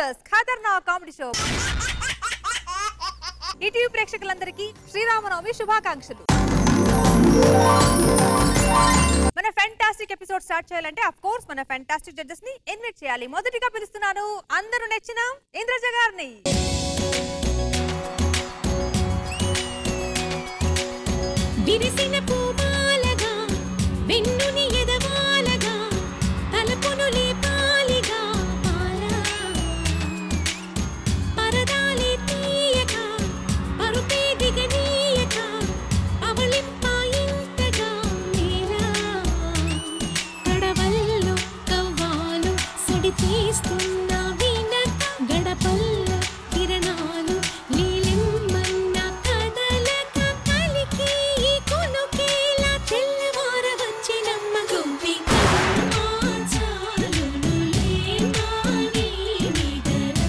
జబర్దస్త్ ఖతర్నా comedy show ETV ప్రేక్షకులందరికీ శ్రీరామనవమి శుభాకాంక్షలు మన ఫెంటాస్టిక్ ఎపిసోడ్ స్టార్ట్ చేయాలంటే అఫ్ కోర్స్ మన ఫెంటాస్టిక్ జడ్జెస్ ని ఇన్వైట్ చేయాలి మొదటిగా పిలుస్తున్నాను అందరూ నచ్చిన ఇంద్రజ గారిని విరిసిన పూమాలగా వెన్నుని ఎదవాలగా తలపును లేపాలిగా పాల పరదాలి తీయక పరుపే దిగనీయక అవళింపాయింతగా నేల కడవల్లో కవ్వాలు సడి తీస్తున్న వీణక గడపల్లో కిరణాలు నీలిమ్మన్న కదలక కలికి ఈ కొనుకేలా తెల్లవార వచ్చినమ్మ గుంపి చాలునులే మాని నిదరా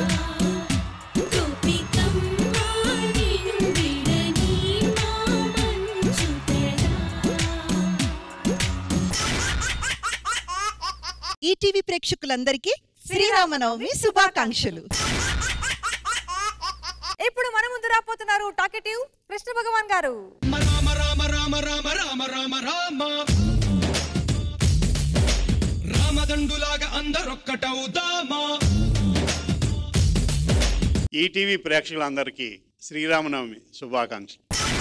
గోపికమ్మ నిన్ను విడని మా మంచు తెరా ఈటీవీ ప్రేక్షకులందరికీ శ్రీరామనవమి శుభాకాంక్షలు ఇప్పుడు మన ముందు రాబోతున్నారు టాకెటివ్ కృష్ణ భగవాన్ గారు రామ రామ రామ రామ రామ రామ రామ రామదండులాగా అందరొక్కటవుదామా ఈటీవీ ప్రేక్షకులందరికీ శ్రీరామనవమి శుభాకాంక్షలు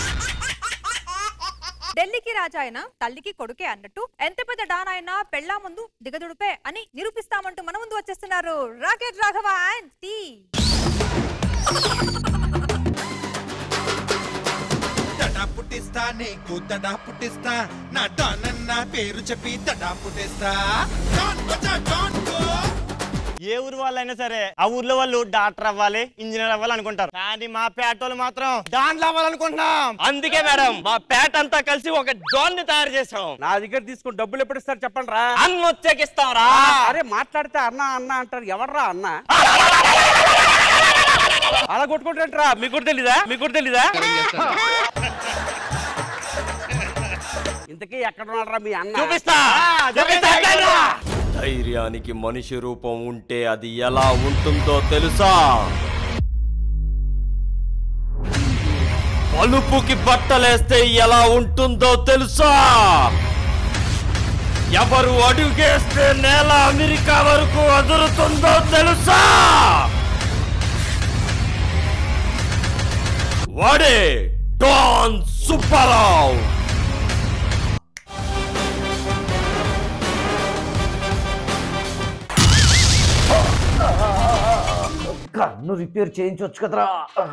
ఢిల్లీకి రాజా అయినా తల్లికి కొడుకే అన్నట్టు ఎంత పెద్ద డాన్ అయినా పెళ్ళా ముందు దిగదుడిపే అని నిరూపిస్తామంటూ మన ముందు వచ్చేస్తున్నారు రాకెట్ రాఘవ అండ్ టీ తడా పుట్టిస్తా నీకు తడా పుట్టిస్తా నా డాన్ అన్న పేరు చెప్పి తడా పుట్టిస్తా డాన్ బజా డాన్ కో ఏ ఊరు వాళ్ళైనా సరే ఆ ఊర్లో వాళ్ళు డాక్టర్ అవ్వాలి ఇంజనీర్ అవ్వాలి అనుకుంటారు కానీ మా పేట వాళ్ళు మాత్రం డాన్లు అవ్వాలనుకుంటున్నాం అందుకే మేడం మా పేట అంతా కలిసి ఒక డాన్ ని తయారు చేసాం నా దగ్గర తీసుకుని డబ్బులు ఎప్పుడు ఇస్తారు చెప్పండి రా అన్న వచ్చేకిస్తాం రా అరే మాట్లాడితే అన్న అన్న అంటారు ఎవర్రా అన్న అలా కొట్టుకుంటారా మీకు కూడా తెలీదా మీకు కూడా తెలీదా ఇంతకీ ఎక్కడ ఉన్నారా మీ అన్న చూపిస్తా ఆ, చూపిస్తా చెప్పండి. ఎక్కడ్రా? ధైర్యానికి మనిషి రూపం ఉంటే అది ఎలా ఉంటుందో తెలుసా పలుపుకి బట్టలేస్తే ఎలా ఉంటుందో తెలుసా ఎవరు అడుగేస్తే నేల అమెరికా వరకు అదురుతుందో తెలుసా వాడే డాన్ సుబ్బారావు కన్ను రిపేర్ చేయించవచ్చు కదరా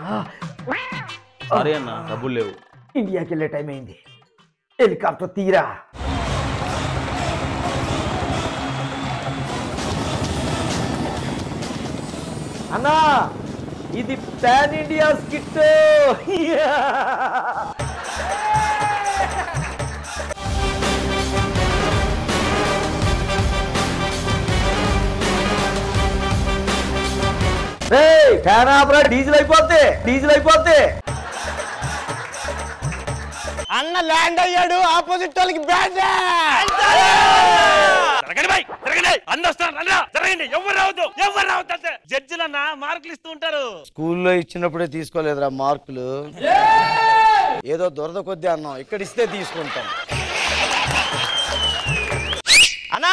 సరే అన్న డబ్బులు లేవు ఇండియాకి వెళ్ళే టైం అయింది హెలికాప్టర్ తీరా అన్నా ఇది పాన్ ఇండియా స్కిట్ ఫ్యాన్ ఆపరా డీజిల్ అయిపోద్ది డీజిల్ అయిపోద్ది అన్న ల్యాండ్ అయ్యాడు ఆపోజిట్ వాళ్ళకి బ్యాడ్ జరగండి బాయ్ జరగండి అన్న వస్తున్నారు అన్న జరగండి ఎవరు రావద్దు ఎవరు రావద్దు అంతే జడ్జిలన్న మార్కులు ఇస్తూ ఉంటారు స్కూల్లో ఇచ్చినప్పుడే తీసుకోలేదురా మార్కులు ఏదో దురద కొద్దీ అన్నాం ఇక్కడ ఇస్తే తీసుకుంటాం అన్నా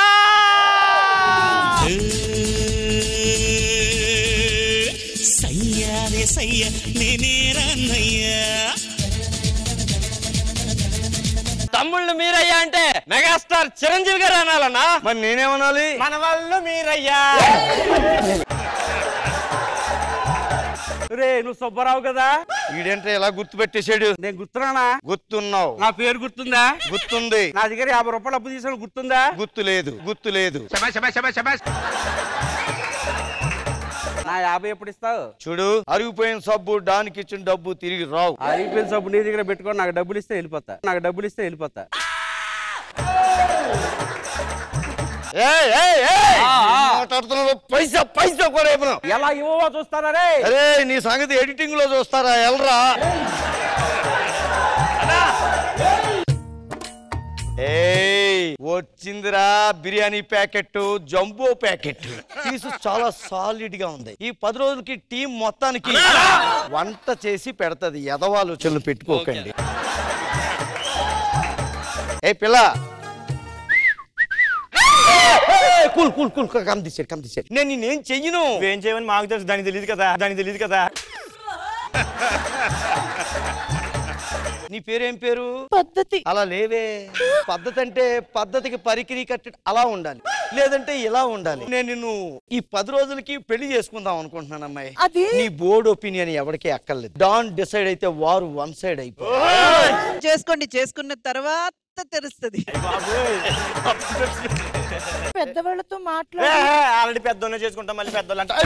సయ్యారే సయ్య నేనే రన్నయ్యా తమ్ముళ్ళు మీరయ్యా అంటే మెగాస్టార్ చిరంజీవి గారు అనాలన్నా మరి నేనేమనాలి మన వాళ్ళు మీరయ్యా రే నువ్వు సుబ్బారావు కదా వీడేంటే ఎలా గుర్తు పెట్టేశాడు నేను గుర్తున్నానా గుర్తున్నావు నా పేరు గుర్తుందా గుర్తుంది నా దగ్గర యాభై రూపాయలు అప్పు తీసాను గుర్తుందా గుర్తు లేదు గుర్తు లేదు నా యాభై ఎప్పుడు ఇస్తావు చూడు అరిగిపోయిన సబ్బు డానికి ఇచ్చిన డబ్బు తిరిగి రావు అయిపోయిన సబ్బు నీ దగ్గర పెట్టుకొని నాకు డబ్బులు ఇస్తే వెళ్ళిపోతా నాకు డబ్బులు ఇస్తే వెళ్ళిపోతా ఏయ్, ఏయ్, ఏయ్! మాట్లాడుతున్నావు పైసా పైసా కూడా ఇవ్వను ఎలా ఇవ్వవో చూస్తారా రే అరే నీ సంగతి ఎడిటింగ్ లో చూస్తారా ఎల్రా ఏయ్ వచ్చిందిరా biryani packet jumbo packet piece చాలా సాలిడ్ గా ఉంది ఈ పది రోజులకి టీం మొత్తానికి వంట చేసి పెడతది ఎదవాలోచనలు పెట్టుకోకండి ఏ పిల్ల కూల్ కూల్ కూల్ కమ్ తీసాడు కమ్ తీసాడు నేను నేనేం చెయ్యను ఏం చేయమని మాకు తెలుసు దానికి తెలియదు కదా దానికి తెలియదు కదా నీ పేరేం పేరు పద్ధతి అలా లేవే పద్ధతి అంటే పద్ధతికి పరికిరి కట్టి అలా ఉండాలి లేదంటే ఇలా ఉండాలి నేను నిన్ను ఈ పది రోజులకి పెళ్లి చేసుకుందాం అనుకుంటున్నాను అమ్మాయి అది నీ బోర్డ్ ఒపీనియన్ ఎవరికీ అక్కర్లేదు డాన్ డిసైడ్ అయితే వారు వన్ సైడ్ అయిపో చేసుకోండి చేసుకున్న తర్వాత తెలుస్తుంది పెద్దవాళ్ళతో మాట్లాడి ఆల్రెడీ పెద్దోనే చేసుకుంటాం మళ్ళీ పెద్దోళ్ళు అంటే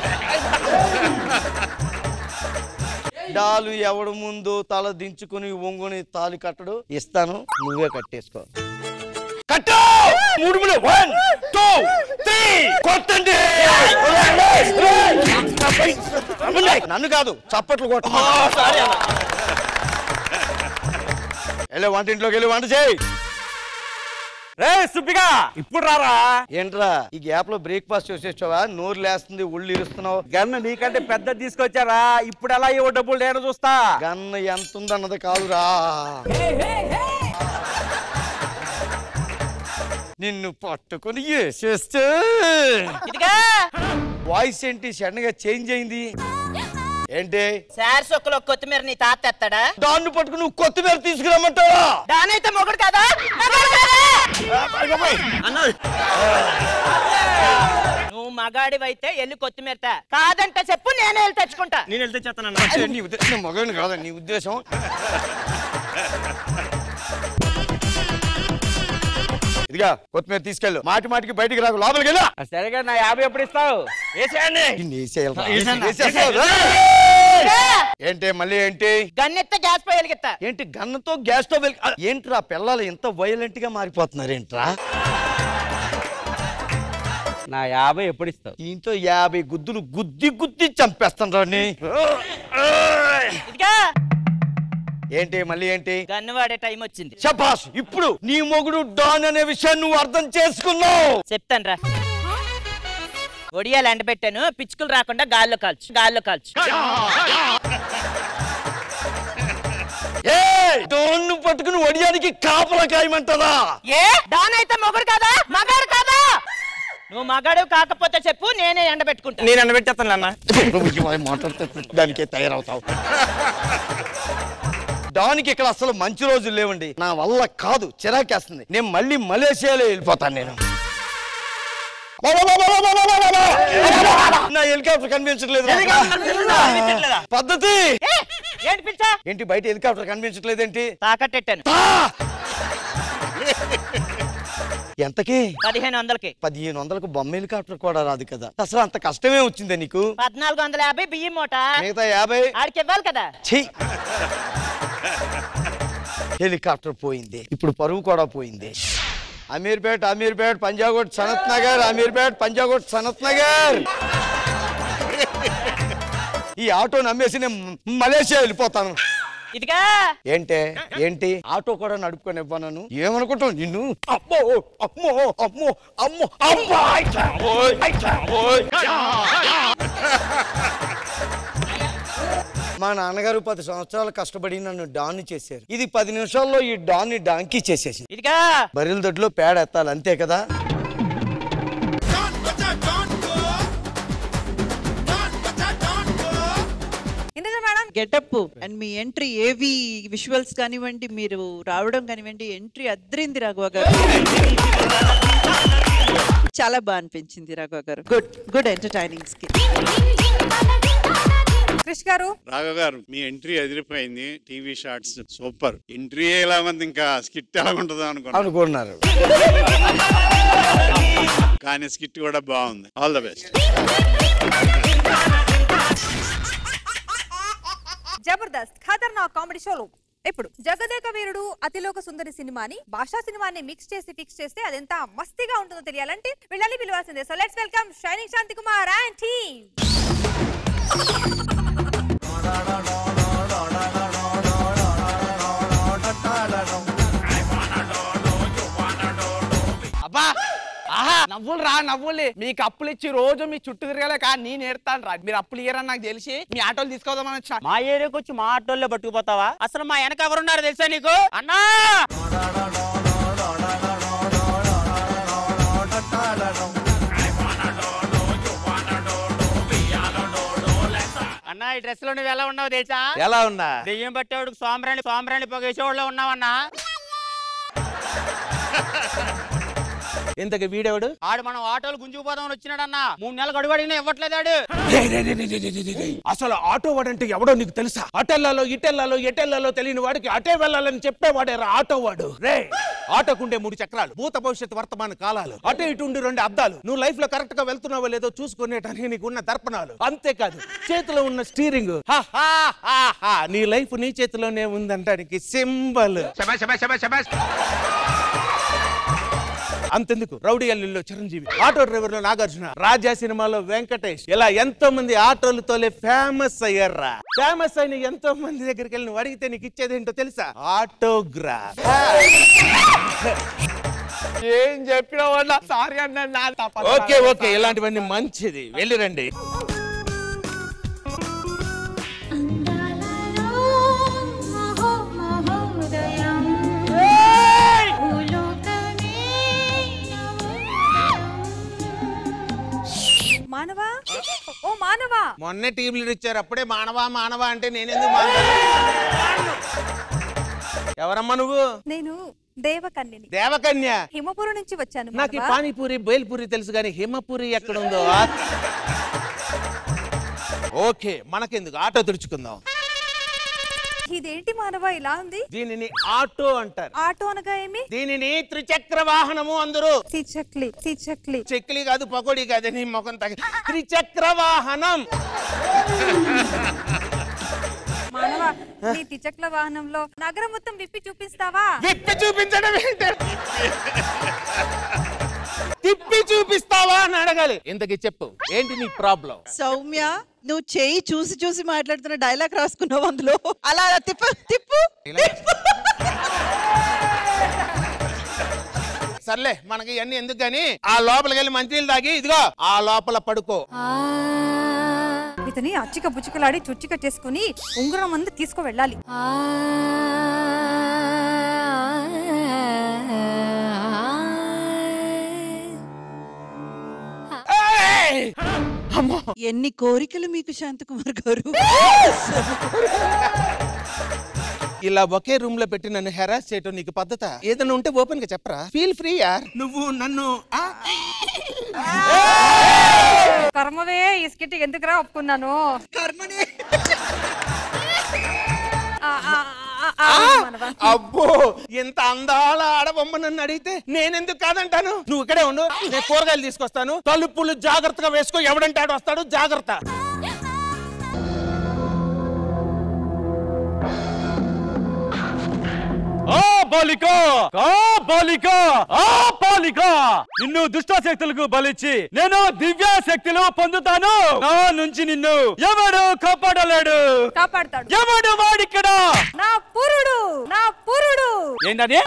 డాలు ఎవడు ముందు తల దించుకుని ఒంగుని తాలి కట్టడు ఇస్తాను నువ్వే కట్టేసుకో కట్టు మూడు మూడు వన్ టూ త్రీ కొట్టండి నన్ను కాదు చప్పట్లు కొట్ట వెళ్ళే వంటింట్లోకి వెళ్ళి వంట చేయి రే సుబ్బిగా ఇప్పుడు రారా ఏంట్రా ఈ గ్యాప్ లో బ్రేక్ఫాస్ట్ చేసేసావా నోరు లేస్తుంది ఒళ్ళు ఇరుస్తున్నావు గన్ను నీకంటే పెద్ద తీసుకొచ్చారా ఇప్పుడు ఎలా ఇవ్వ డబ్బులు నేను చూస్తా గన్న ఎంత ఉందన్నది కాదురా నిన్ను పట్టుకొని వేసేస్తే వాయిస్ ఏంటి సడన్ గా చేంజ్ అయింది ఏంటి సార్ సొక్కులో కొత్తిమీర నీ తాత తెస్తాడా దాన్ని పట్టుకుని నువ్వు కొత్తిమీర తీసుకురమ్మంటావా దానైతే మొగుడు కదా మగాడు కదా? నువ్వు మగాడివైతే వెళ్ళి కొత్తిమీర తా. కాదంటే చెప్పు నేనే వెళ్ళి తెచ్చుకుంటా నేను వెళ్తే చేస్తానన్నా నీ ఉద్దేశం మగని కాదా నీ ఉద్దేశం ఇదిగా కొత్తిమీర తీసుకెళ్ళు మాటి మాటికి బయటికి రాకు లోపలికి వెళ్ళు సరేగా నా యాభై ఎప్పుడు ఇస్తావు వేసేయండి ఇన్ని వేసేయాలిరా. వేసేయండి. వేసేస్తావు, రా. ఏంటి మళ్ళీ ఏంటి గన్నెత్త గ్యాస్ పోయి వెలిగిస్తా ఏంటి గన్నతో గ్యాస్ స్టవ్ వెలిగి- ఆ, ఏంట్రా పిల్లలు ఎంత వైలెంట్ గా మారిపోతున్నారు ఏంట్రా నా యాభై ఎప్పుడు ఇస్తావు దీంతో యాభై గుద్దులు గుద్ది గుద్ది చంపేస్తాను రాని ఇదిగా ఏంటి మళ్ళీ ఏంటి గన్ను వాడే టైం వచ్చింది శబాష్ ఇప్పుడు నీ మొగుడు డాన్ అనే విషయాన్ని నువ్వు అర్థం చేసుకున్నావు చెప్తాను రా ఒడియాలు ఎండబెట్టాను పిచ్చుకలు రాకుండా గాల్లో కాల్చు గాల్లో కాల్చు ఏయ్! డోన్ను పట్టుకుని వడియానికి కాపలా కాయమంటారా ఏ దానైతే మొగుడు కదా మగాడు కదా నువ్వు మగాడు కాకపోతే చెప్పు నేనే ఎండబెట్టుకుంటా నేను ఎండబెట్టేస్తాను అన్న మాట్లాడితే దానికే తయారవుతావు దానికి ఇక్కడ అసలు మంచి రోజులు లేవండి నా వల్ల కాదు చిరాకేస్తుంది నేను మళ్ళీ మలేషియాలో వెళ్ళిపోతాను నేను నా హెలికాప్టర్ కనిపించట్లేదు కనిపించట్లేదా? పద్ధతి ఏ, ఏంటి పిచ్చా ఏంటి బయట హెలికాప్టర్ కనిపించట్లేదేంటి తాకట్టెట్టాను తా! ఎంతకి పదిహేను వందలకి పదిహేను వందలకు బొమ్మ హెలికాప్టర్ కూడా రాదు కదా అసలు అంత కష్టమే వచ్చిందే నీకు పద్నాలుగు వందల యాభై బియ్యం మూట మిగతా యాభై ఆడికి ఇవ్వాలి కదా ఛీ హెలికాప్టర్ పోయింది ఇప్పుడు పరువు కూడా పోయింది అమీర్పేట్ అమీర్పేట్ పంజాగోట్ సనత్ నగర్ అమీర్పేట్ పంజాగోట్ సనత్ నగర్ ఈ ఆటోని అమ్మేసి నేను మలేషియా వెళ్ళిపోతాను ఇదిగా ఏంటే ఏంటి ఆటో కూడా నడుపుకొని ఇవ్వను ఏమనుకుంటావు నిన్ను అమ్మో అమ్మో అమ్మో అమ్మో అమ్మో ఐ చావోయ్, ఐ చావోయ్. మా నాన్నగారు పది సంవత్సరాలు కష్టపడి నన్ను డాన్ని చేశారు ఇది పది నిమిషాల్లో ఈ డాన్ని డాంకీ చేసేసింది ఇదిగా బరిల దొడ్లో పేడ ఎత్తాలి అంతే కదా ఇంద్రజ మేడం గెటప్ అండ్ మీ ఎంట్రీ ఏవి విజువల్స్ కానివ్వండి మీరు రావడం కానివ్వండి ఎంట్రీ అద్రింది రాఘవ గారు చాలా బాగా అనిపించింది Raghava garu good good entertaining skill Krish garu Raghav garu మీ ఎంట్రీ ఎదిరిపోయింది టీవీ షార్ట్స్ సూపర్ ఎంట్రీ ఎలా ఉంది ఇంకా స్కిట్ ఎలా ఉంటుందో అనుకున్నాను అనుకున్నారు కానీ స్కిట్ కూడా బాగుంది ఆల్ ద బెస్ట్ జబర్దస్త్ ఖతర్నాక్ కామెడీ షోలు ఇప్పుడు జగదేక వీరుడు అతిలోక సుందరి సినిమాని భాషా సినిమాని మిక్స్ చేసి ఫిక్స్ చేస్తే అదెంత మస్తీగా ఉంటుందో తెలియాలంటే వీళ్ళని పిలవాల్సిందే so let's welcome shining Shanti Kumar and team నవ్వులు రా నవ్వులే మీకు అప్పులు ఇచ్చి రోజు మీ చుట్టూ తిరగలేక నేను ఏడతాను రా మీరు అప్పులు ఇయ్యరని నాకు తెలిసి మీ ఆటోలు తీసుకోదామని వచ్చా మా ఏరియాకి వచ్చి మా ఆటోల్లో పట్టుకుపోతావా అసలు మా వెనక ఎవరున్నారు తెలుసా నీకు అన్నా అన్నా ఈ డ్రెస్ లో నువ్వు ఎలా ఉన్నావు తెలుసా ఎలా ఉన్నా దెయ్యం పట్టేవాడికి సోమరాణి సోమరాణి పొగేసేవాళ్ళు ఉన్నావన్నా ఇంతకి వీడెవడు ఆడు మనం ఆటోలు గుంజుకుపోదామని వచ్చినాడన్నా మూడు నెలలు గడువు అడిగినా ఇవ్వట్లేదు ఆడు అసలు ఆటో వాడంటే ఎవడో నీకు తెలుసా అటెల్లాలో ఇటెల్లాలో ఎటెల్లాలో తెలియని వాడికి అటే వెళ్ళాలని చెప్పేవాడే రా ఆటో వాడు రే ఆటోకుండే మూడు చక్రాలు భూత భవిష్యత్ వర్తమాన కాలాలు అటు ఇటు ఉండి రెండు అద్దాలు నువ్వు లైఫ్ లో కరెక్ట్ గా వెళ్తున్నావో లేదో చూసుకునేటానికి నీకు ఉన్న దర్పణాలు అంతేకాదు చేతిలో ఉన్న స్టీరింగ్ నీ లైఫ్ నీ చేతిలోనే ఉందంటానికి సింబల్ అంతెందుకు రౌడీ అల్లుల్లో చిరంజీవి ఆటో డ్రైవర్ లో నాగార్జున రాజా సినిమాలో వెంకటేష్ ఇలా ఎంతో మంది ఆటోలు తోలే ఫేమస్ అయ్యారా ఫేమస్ అయిన ఎంతో మంది దగ్గరికి వెళ్ళి నువ్వు అడిగితే నీకు ఇచ్చేది ఏంటో తెలుసా ఆటోగ్రాఫ్ ఏం చెప్పినా సారీ అన్న ఓకే ఓకే ఇలాంటివన్నీ మంచిది వెళ్ళిరండి మానవా ఓ మానవా మొన్నే టీం లీడర్ ఇచ్చారు అప్పుడే మానవా మానవా అంటే నేనెందుకు మానవ ఎవరమ్మా నువ్వు నేను దేవకన్యని దేవకన్య హిమపురం నుంచి వచ్చాను నాకు ఈ మానవా. పానీపూరి బయల్పూరి తెలుసు కానీ హిమపూరి ఎక్కడ ఉందో ఆ- ఓకే మనకెందుకు ఆటో తుడుచుకుందాం ఇదేంటి మానవా ఇలా ఉంది దీనిని ఆటో అంటారు ఆటో అనగా ఏమి దీనిని త్రిచక్ర వాహనము అందరూ తిచక్లి తిచక్లి చెక్కిలి కాదు పకోడీ కాదు నీ ముఖం తగ త్రిచక్ర వాహనం మానవా నీ తిచక్ల వాహనంలో నగరం మొత్తం విప్పి చూపిస్తావా విప్పి చూపించడం ఏంటి తిప్పి చూపిస్తావా అని అడగాలి ఇంతకి చెప్పు ఏంటి నీ ప్రాబ్లం సౌమ్య నువ్వు చేయి చూసి చూసి మాట్లాడుతున్న డైలాగ్ రాసుకున్నావు అందులో అలా అలా తిప్పు తిప్పు సర్లే మనకి ఇవన్నీ ఎందుకు గాని ఆ లోపలికి వెళ్ళి మంచినీళ్ళు తాగి ఇదిగో ఆ లోపల పడుకో ఇతని అచ్చిక బుచ్చికలాడి చుచ్చిక చేసుకుని ఉంగరం మంది తీసుకు వెళ్ళాలి ఎన్ని కోరికలు మీకు శాంతకుమార్ గారు ఇలా ఒకే రూమ్ లో పెట్టి నన్ను హెరాస్ చేయటం నీకు పద్ధత ఏదైనా ఉంటే ఓపెన్ గా చెప్పరా ఫీల్ ఫ్రీ యార్ నువ్వు నన్ను ఆ? కర్మవే ఈ స్కిట్ ఎందుకురా ఒప్పుకున్నాను కర్మనే ఆ, ఆ, ఆ, ఆ, ఆ? మానవా. అబ్బో ఇంత అందాల ఆడబొమ్మ నన్ను అడిగితే నేనెందుకు కాదంటాను నువ్వు ఇక్కడే ఉండు నేను కూరగాయలు తీసుకొస్తాను తలుపులు జాగ్రత్తగా వేసుకో ఎవడంటే ఆడు వస్తాడు జాగ్రత్త ఆ బాలిక ఆ బాలిక ఆ బాలిక నిన్ను దుష్టశక్తులకు బలిచ్చి నేను దివ్య శక్తులు పొందుతాను నా నుంచి నిన్ను ఎవడు కాపాడలేడు కాపాడతాడు ఎవడు వాడిక్కడ నా పురుడు నా పురుడు ఏంటని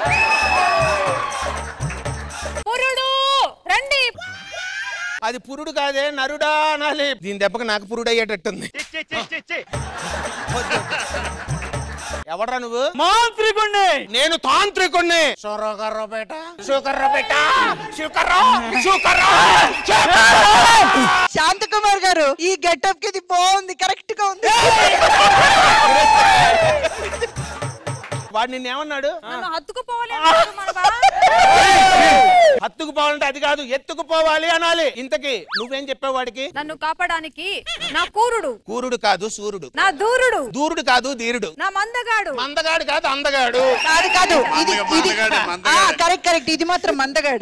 పురుడు రండి అది పురుడు కాదే నరుడా అనాలి దీని దెబ్బకి నాకు పురుడు అయ్యేటట్టుంది ఎవడ్రా నువ్వు మాంత్రికుణ్ణి నేను తాంత్రికుణ్ణి సొరగర్రపేట శుకర్రపేట శుకర్రా శుకర్రా శాంతకుమార్ గారు ఈ గెటప్ కి ఇది బాగుంది కరెక్ట్ గా ఉంది వాడు నిన్నేమన్నాడు నన్ను హత్తుకుపోవాలి అన్నాడు మానవా. హత్తుకుపోవాలంటే అది కాదు ఎత్తుకుపోవాలి అనాలి ఇంతకి నువ్వేం చెప్పావు వాడికి నన్ను కాపాడడానికి నా కూరుడు కూరుడు కాదు సూర్యుడు నా దూరుడు దూరుడు కాదు ధీరుడు నా మందగాడు మందగాడు కాదు అందగాడు కాదు కాదు ఇది ఇది మందగాడు, మందగాడు. కరెక్ట్ కరెక్ట్ ఇది మాత్రం మందగాడు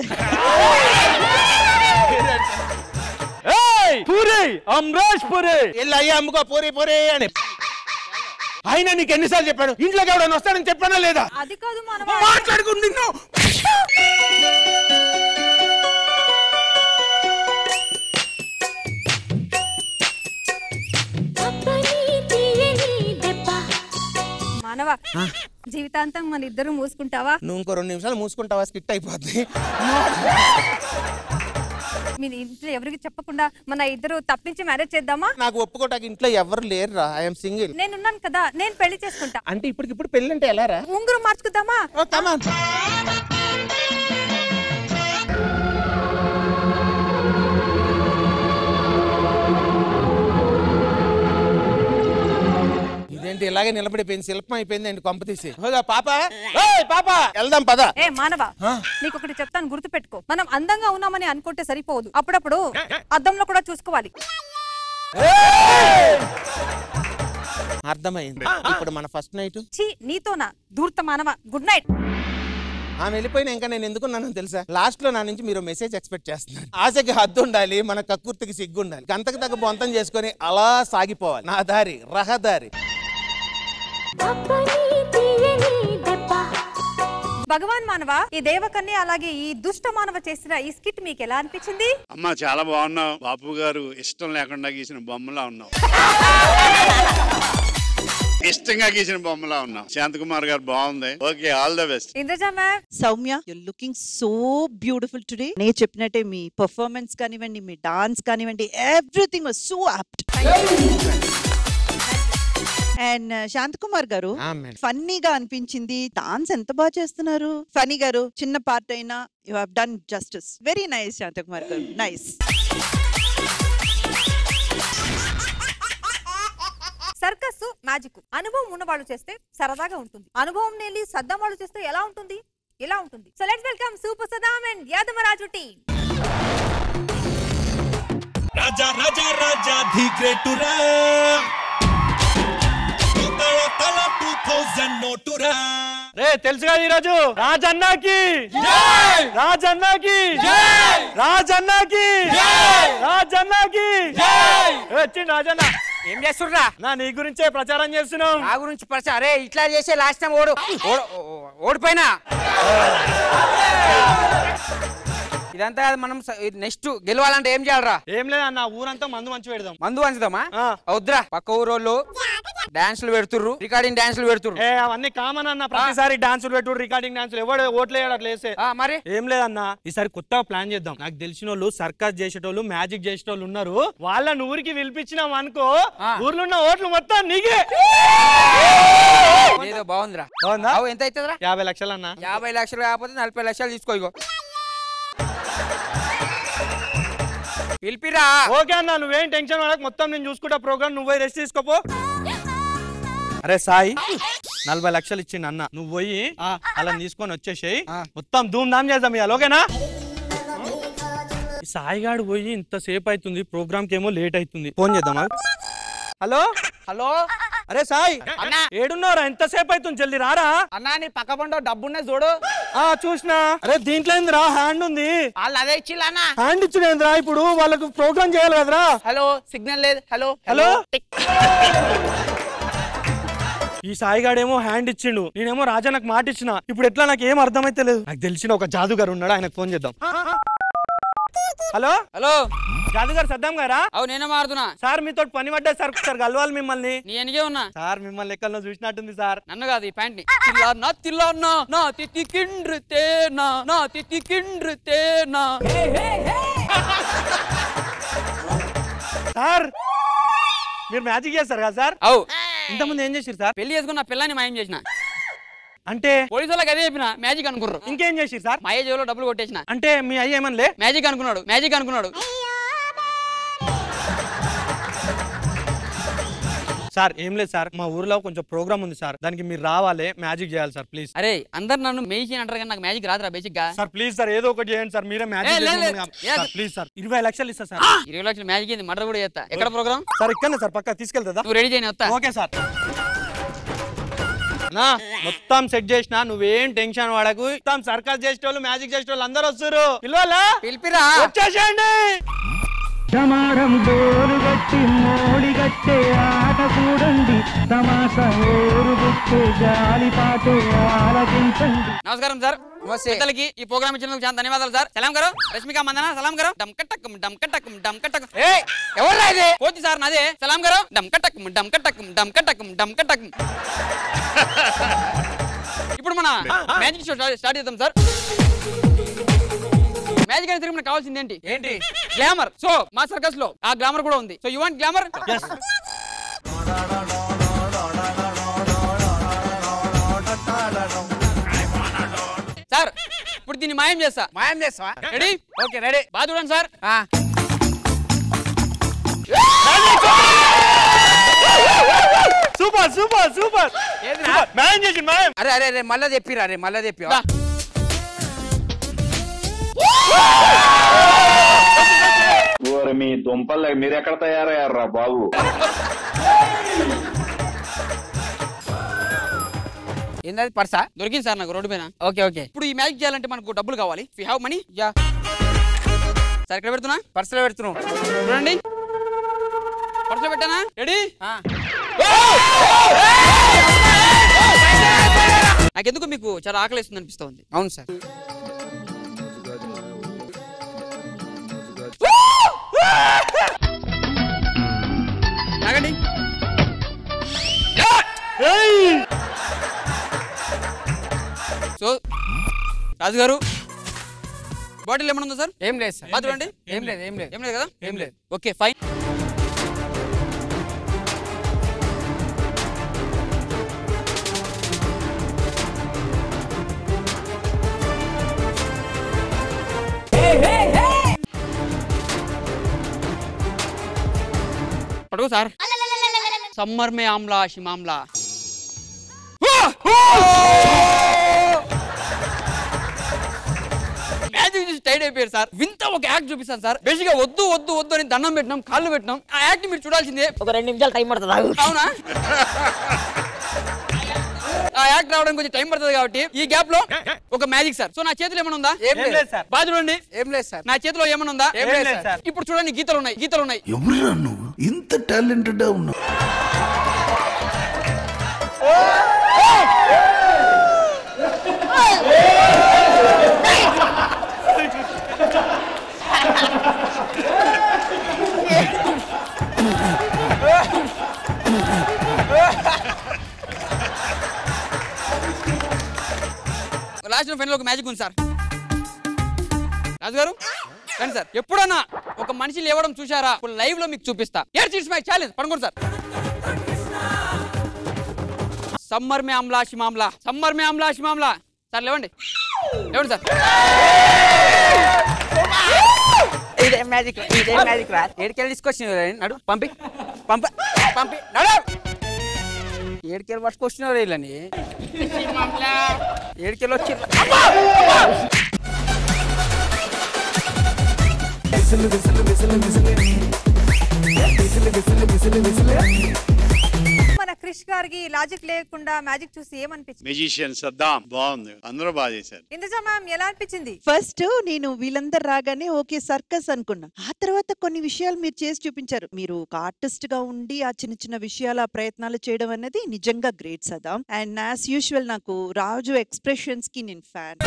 ఏయ్ పూరి అమరేష్ పూరి వెళ్ళి అయ్యా అమ్ముకో పూరి పూరి అని అయినా నీకు ఎన్నిసార్లు చెప్పాను ఇంట్లోకి ఎవడన్నా వస్తాడని చెప్పానా లేదా అది కాదు మానవా మాట్లాడుకుని నిన్ను మానవ జీవితాంతం మన ఇద్దరు మూసుకుంటావా నువ్వు ఇంకో రెండు నిమిషాలు మూసుకుంటావా స్కిట్ అయిపోద్ది మీ ఇంట్లో ఎవరికి చెప్పకుండా మన ఇద్దరు తప్పించి మ్యారేజ్ చేద్దామా నాకు ఒప్పుకోటానికి ఇంట్లో ఎవరు లేరురా ఐఎమ్ సింగిల్ నేనున్నాను కదా నేను పెళ్లి చేసుకుంటా అంటే ఇప్పటికిప్పుడు పెళ్ళి అంటే ఎలా రా ఉంగురం మార్చుకుందామా ఇదేంటి ఇలాగే నిలబడిపోయింది శిల్పం అయిపోయింది అండి కొంప తీసి హోదా పాప ఏయ్ పాప వెళ్దాం పద ఏ మానవ నీకు ఒకటి చెప్తాను గుర్తు పెట్టుకో మనం అందంగా ఉన్నామని అనుకుంటే సరిపోదు అప్పుడప్పుడు అద్దంలో కూడా చూసుకోవాలి అర్థమైంది ఇప్పుడు మన ఫస్ట్ నైట్ ఛీ నీతోనా ధూర్త మానవ గుడ్ నైట్ ఆమె వెళ్ళిపోయినా ఇంకా నేను ఎందుకున్నానో తెలుసా లాస్ట్ లో నా నుంచి మీరు మెసేజ్ ఎక్స్పెక్ట్ చేస్తున్నారు ఆశకి హద్దు ఉండాలి మన కక్కుర్తికి సిగ్గు ఉండాలి గంతకు తగ్గ బొంతం చేసుకొని అలా సాగిపోవాలి నా దారి రహదారి భగవాన్ మానవ ఈ దేవకన్య అలాగే ఈ దుష్ట మానవ చేసిన ఈ స్కిట్ మీకు ఎలా అనిపించింది అమ్మ చాలా బాగున్నావు బాపు గారు ఇష్టం లేకుండా గీసిన బొమ్మలా ఉన్నావు ఇష్టంగా గీసిన బొమ్మలా ఉన్నావు శాంతకుమార్ గారు బాగుంది okay all the best Indraja ma'am Soumya you looking so beautiful today నేను చెప్పినట్టే మీ పర్ఫార్మెన్స్ కానివ్వండి మీ డాన్స్ కానివ్వండి everything was so apt and Shanth Kumar garu ఫన్నీగా అనిపించింది డాన్స్ ఎంత బాగా చేస్తున్నారు ఫనీ గారు చిన్న పార్ట్ అయినా you have done justice very nice Shanta Kumar garu nice circus magic అనుభవం ఉన్న వాళ్ళు చేస్తే సరదాగా ఉంటుంది అనుభవం లేని సద్దం వాళ్ళు చేస్తే ఎలా ఉంటుంది ఇలా ఉంటుంది so let's welcome super Saddam and Yadamaraju team Raja Raja Raja the great రా తల టూ థౌజండ్ నోటురా రే తెలుసు కదా ఈరోజు రాజన్నాకి రాజన్నాకి రాజన్నాకి రాజన్నాకి వచ్చింది రాజన్న ఏం చేస్తుర్రా నా నీ గురించే ప్రచారం చేస్తున్నాం నా గురించి పరిచయం అరే ఇట్లా చేసే లాస్ట్ టైం ఓడు ఓడు- ఓ- ఓడిపోయినా ఇదంతా కాదు మనం నెక్స్ట్ గెలవాలంటే ఏం చేయాలరా ఏం లేదన్న ఊరంతా మందు మంచి పెడదాం మందు పంచుదామా వద్దురా పక్క ఊరోళ్ళు డాన్సులు పెడుతుర్రు రికార్డింగ్ డాన్సులు పెడుతుర్రు ఏ అవన్నీ కామన్ అన్న ప్రతిసారి డాన్సులు పెట్టు రికార్డింగ్ డాన్సులు ఎవడు ఓట్లు వేయడు అట్లా వేసే మరి ఏం లేదన్న ఈసారి కొత్తగా ప్లాన్ చేద్దాం నాకు తెలిసిన వాళ్ళు సర్కస్ చేసేటోళ్ళు మ్యాజిక్ చేసేటోళ్ళు ఉన్నారు వాళ్ళని ఊరికి పిలిపించినాం అనుకో ఊర్లో ఉన్న ఓట్లు మొత్తం నీకే ఏదో బాగుందిరా బాగుందా అవు ఎంత అవుతుందిరా యాభై లక్షలు అన్న యాభై లక్షలు కాకపోతే నలభై లక్షలు తీసుకో ఇగో పిలిపిరా ఓకే అన్న నువ్వేం టెన్షన్ పడక మొత్తం నేను చూసుకుంటా ప్రోగ్రామ్ నువ్వు రెస్ట్ తీసుకోపో అరే సాయి నలభై లక్షలు ఇచ్చిండు అన్న నువ్వు పోయి అలా తీసుకొని వచ్చేసేయి మొత్తం ధూమ్ ధామ్ చేద్దాం ఇవాళ ఓకేనా ఈ సాయిగాడు పోయి ఇంతసేపు అవుతుంది ప్రోగ్రామ్ కేమో లేట్ అవుతుంది ఫోన్ చేద్దామా హలో హలో అరే సాయి అన్నా. ఏడున్నారా ఎంతసేపు అవుతుంది జల్దీ రారా అన్నా నీ పక్క పండు డబ్బున్నది చూడు ఆ చూసినా అరే దీంట్లో ఏందిరా హ్యాండ్ ఉంది వాళ్ళు అదే ఇచ్చిల్లా అన్నా హ్యాండ్ ఇచ్చిన ఇప్పుడు వాళ్ళకు ప్రోగ్రామ్ చేయాలి కదరా హలో సిగ్నల్ లేదు హలో హలో ఈ సాయిగాడేమో హ్యాండ్ ఇచ్చిండు నేనేమో రాజా నాకు మాట ఇచ్చిన ఇప్పుడు ఎట్లా నాకు ఏం అర్థమైతే లేదు నాకు తెలిసిన ఒక జాదుగారు ఉన్నాడు ఆయనకు ఫోన్ చేద్దాం హలో హలో జాదుగారు సద్దాం గారా అవు నేనే మారుతున్నా సార్ మీతో పని పడ్డా సార్ సార్ కలవాలి మిమ్మల్ని నీ ఎనిగే ఉన్నా సార్ మిమ్మల్ని ఎక్కడో చూసినట్టుంది సార్ నన్ను కాదు ఈ ప్యాంట్ ని తిల్లా నా తిల్లా నా నా తిత్తి కిండ్రు తేనా నా తిత్తి కిండ్రు తేనా సార్ మీరు మ్యాజిక్ చేస్తారు కదా సార్ అవు ఇంతకుముందు ఏం చేసిరు సార్ పెళ్లి చేసుకున్న పిల్లని మాయం చేసిన అంటే పోలీసు వాళ్ళకి అదే చెప్పిన మ్యాజిక్ అనుకుర్రు ఇంకేం చేసిరు సార్ మా జేబులో డబ్బులు కొట్టేసిన అంటే మీ అయ్య ఏమనలే మ్యాజిక్ అనుకున్నాడు మ్యాజిక్ అనుకున్నాడు సార్ ఏం లేదు సార్ మా ఊర్లో కొంచెం ప్రోగ్రామ్ ఉంది సార్ దానికి మీరు రావాలి మ్యాజిక్ చేయాలి సార్ ప్లీజ్ అరే అందరు నన్ను మేసి అంటారు కానీ నాకు మ్యాజిక్ రాదురా బేసిక్ గా సార్ ప్లీజ్ సార్ ఏదో ఒకటి చేయండి సార్ మీరే ఏ, మ్యాజిక్ లేదు, లేదు. సార్ ప్లీజ్ సార్ ఇరవై లక్షలు ఇస్తా సార్ ఇరవై లక్షలు మ్యాజిక్ ఏంది మర్డర్ కూడా చేస్తా ఎక్కడ ప్రోగ్రామ్ సార్ ఇక్కడనే సార్ పక్క తీసుకెళ్తా నువ్వు రెడీ చేయని వస్తా ఓకే సార్ నా మొత్తం సెట్ చేసిన నువ్వేం టెన్షన్ పడకు మొత్తం సర్కస్ చేసేటోళ్ళు మ్యాజిక్ చేసేటోళ్ళు అందరూ వస్తారు పిలవాలా పిలిపిరా వచ్చేసేయండి సమారం గట్టి మోడిగట్టే ఆట చూడండి తమాషా ఓరుగుట్టే గాలిపాటే ఆలకించండి నమస్కారం సార్ పెద్దలకి ఈ ప్రోగ్రామ్ ఇచ్చినందుకు చాలా ధన్యవాదాలు సార్ సలాం గారు రష్మిక మందన సలాం గారు డమ్కటకం డమ్కటకం డమ్కటకం ఏ ఎవరు ఇది పోతి సార్ నాదే సలాం గారు డమ్కటకం డమ్కటకం డమ్కటకం డమ్కటకం ఇప్పుడు మన మ్యాజిక్ షో స్టార్ట్ చేద్దాం సార్ మ్యాజిక్ అని తిరిగి మనకు కావాల్సింది ఏంటి ఏంటి గ్లామర్ సో మా సర్కస్ లో ఆ గ్లామర్ కూడా ఉంది so you want glamour sir ఇప్పుడు దీన్ని మాయం చేస్తా మాయం చేస్తావా రెడీ ఓకే రెడీ బాగా చూడండి sir super super super man చేసి మ్యాన్ అరే అరే అరే మళ్ళా చెప్పిరా అరే మళ్ళా చెప్పి ఓరి మీ దుంపలు మీరు ఎక్కడ తయారయ్యారా బాబు ఏంటది పర్సా దొరికింది సార్ నాకు రోడ్డు పైన ఓకే ఓకే ఇప్పుడు ఈ మ్యాజిక్ చేయాలంటే మనకు డబ్బులు కావాలి you have money ya sir ఇక్కడ పెడుతున్నా పర్సులో పెడుతున్నావు చూడండి పర్సులో పెట్టానా రెడీ నాకెందుకు మీకు చాలా ఆకలి వేస్తుంది అనిపిస్తుంది అవును సార్ తాగండి సో రాజు గారు బాటిల్ ఏమన్నా ఉందా సార్ ఏం లేదు సార్ బాగా చూడండి ఏం లేదు ఏం లేదు ఏం లేదు కదా ఏం లేదు ఓకే ఫైన్ పడుకో సార్ సమ్మర్ మే ఆమ్లా షిమామ్లా మ్యాజిక్ చూసి టైడ్ అయిపోయారు సార్ వింత ఒక యాక్ట్ చూపిస్తాను సార్ బేసిక్ గా వద్దు వద్దు వద్దు అని దండం పెట్టినాం కాళ్ళు పెట్టినాం ఆ యాక్ట్ మీరు చూడాల్సిందే ఒక రెండు నిమిషాలు టైం పడుతుంది అవునా ఆ యాక్ట్ రావడానికి కొంచెం టైం పడుతుంది కాబట్టి ఈ గ్యాప్ లో ఒక మ్యాజిక్ సార్ సో నా చేతిలో ఏమైనా ఉందా ఏం లేదు సార్. బాగా చూడండి ఏం లేదు సార్ నా చేతిలో ఏమైనా ఉందా ఏం లేదు సార్. ఇప్పుడు చూడండి గీతలు ఉన్నాయి గీతలు ఉన్నాయి ఎవరురా నువ్వు ఇంత టాలెంటెడ్ ఉన్నావు లాస్ట్ ఫైనల్ ఒక మ్యాజిక్ ఉంది సార్ రాజు గారు రండి సార్ ఎప్పుడన్నా ఒక మనిషి లేవడం చూసారా ఇప్పుడు లైవ్ లో మీకు చూపిస్తా ఎయిర్ సీట్స్ మై ఛాలెంజ్ పడుకోండి సార్ సమ్మర్ మే ఆమ్లా షిమామ్లా సమ్మర్ మే ఆమ్లా షిమామ్లా సార్ లేవండి లేవండి సార్ ఇదే మ్యాజిక్ ఇదే మ్యాజిక్ రా ఏడుకెళ్ళి తీసుకొచ్చిన నడు పంపి పంప పంపి నడు ఏడుకెళ్ళి పట్టుకొచ్చినారు వీళ్ళని ఏడుకెళ్ళి వచ్చి మన క్రిష్ గారికి లాజిక్ లేకుండా మ్యాజిక్ చూసి ఏమనిపించింది మెజిషియన్ సద్దాం బాగుంది అందరూ బాగా చేశారు ఇంద్రజా మ్యామ్ ఎలా అనిపించింది ఫస్ట్ నేను వీళ్ళందరూ రాగానే ఓకే సర్కస్ అనుకున్నా ఆ తర్వాత కొన్ని విషయాలు మీరు చేసి చూపించారు మీరు ఒక ఆర్టిస్ట్ గా ఉండి ఆ చిన్న చిన్న విషయాలు ఆ ప్రయత్నాలు చేయడం అనేది నిజంగా గ్రేట్ సదా అండ్ యాజ్ యూజువల్ నాకు రాజు ఎక్స్ప్రెషన్స్ కి నేను ఫ్యాన్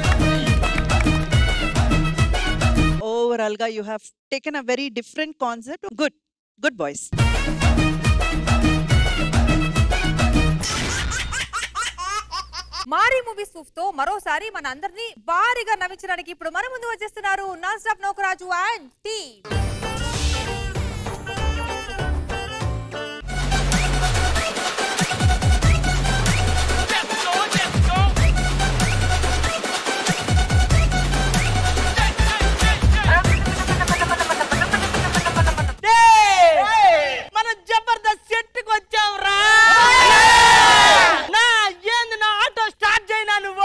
ఓవరాల్ గా you have taken a very different concept good good boys Maari movie సూఫ్ తో మరోసారి మన అందరినీ భారీగా నవ్వించడానికి ఇప్పుడు మన ముందు వచ్చేస్తున్నారు నాన్ స్టాప్ నౌకరాజు అండ్ టీ మనం జబర్దస్త్ సెట్కి వచ్చాం రా నా ఏంది నా ఆటో స్టార్ట్ చేయనా నువ్వు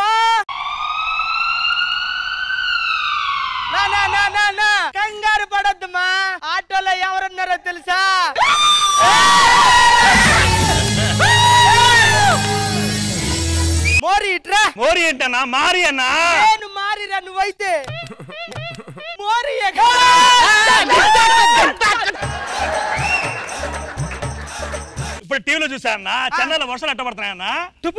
నా నా నా నా నా కంగారు పడొద్దుమా ఆటోలో ఎవరున్నారో తెలుసా మోరి ఇట్రా మోరి ఏంటన్నా మారి అన్నా నేను మారిరా నువ్వైతే మోరి ఇప్పుడు టీవీలో చూసారన్నా చెన్నైలో వర్షాలు ఎట్ట పడుతున్నాయన్నా